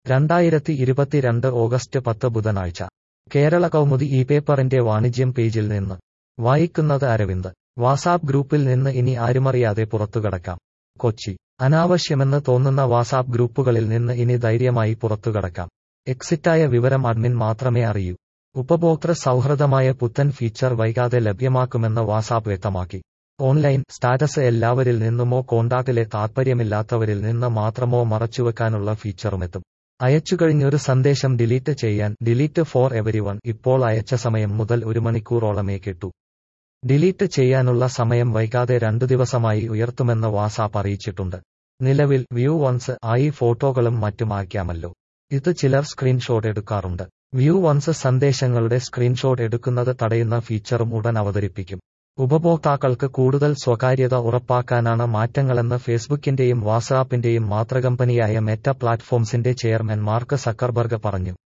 രണ്ടായിരത്തി ഇരുപത്തിരണ്ട് ഓഗസ്റ്റ് പത്ത് ബുധനാഴ്ച കേരള കൗമുദി ഈ പേപ്പറിന്റെ വാണിജ്യം പേജിൽ നിന്ന് വായിക്കുന്നത് അരവിന്ദ് വാട്സാപ്പ് ഗ്രൂപ്പിൽ നിന്ന് ഇനി ആരുമറിയാതെ പുറത്തുകടക്കാം കൊച്ചി അനാവശ്യമെന്ന് തോന്നുന്ന വാട്സാപ്പ് ഗ്രൂപ്പുകളിൽ നിന്ന് ഇനി ധൈര്യമായി പുറത്തുകടക്കാം എക്സിറ്റായ വിവരം അഡ്മിൻ മാത്രമേ അറിയൂ ഉപഭോക്തൃ സൗഹൃദമായ പുത്തൻ ഫീച്ചർ വൈകാതെ ലഭ്യമാക്കുമെന്ന് വാട്സാപ്പ് വ്യക്തമാക്കി ഓൺലൈൻ സ്റ്റാറ്റസ് എല്ലാവരിൽ നിന്നുമോ കോണ്ടാക്റ്റിലെ താൽപ്പര്യമില്ലാത്തവരിൽ നിന്ന് മാത്രമോ മറച്ചുവെക്കാനുള്ള ഫീച്ചറുമെത്തും അയച്ചുകഴിഞ്ഞൊരു സന്ദേശം ഡിലീറ്റ് ചെയ്യാൻ ഡിലീറ്റ് ഫോർ എവരിവൺ ഇപ്പോൾ അയച്ച സമയം മുതൽ ഒരു മണിക്കൂറോളമേ കിട്ടൂ ഡിലീറ്റ് ചെയ്യാനുള്ള സമയം വൈകാതെ രണ്ടു ദിവസമായി ഉയർത്തുമെന്ന് വാട്സാപ്പ് അറിയിച്ചിട്ടുണ്ട് നിലവിൽ വ്യൂ വൺസ് ആയി ഫോട്ടോകളും മറ്റും ആക്കാമല്ലോ ഇത് ചിലർ സ്ക്രീൻഷോട്ട് എടുക്കാറുണ്ട് വ്യൂ വൺസ് സന്ദേശങ്ങളുടെ സ്ക്രീൻഷോട്ട് എടുക്കുന്നത് തടയുന്ന ഫീച്ചറും ഉടൻ അവതരിപ്പിക്കും ഉപഭോക്താക്കൾക്ക് കൂടുതൽ സ്വകാര്യത ഉറപ്പാക്കാനാണ് മാറ്റങ്ങളെന്ന് ഫേസ്ബുക്കിന്റെയും വാട്സാപ്പിന്റെയും മാതൃകമ്പനിയായ മെറ്റ പ്ലാറ്റ്ഫോംസിന്റെ ചെയർമാൻ മാർക്ക് സക്കർബർഗ് പറഞ്ഞു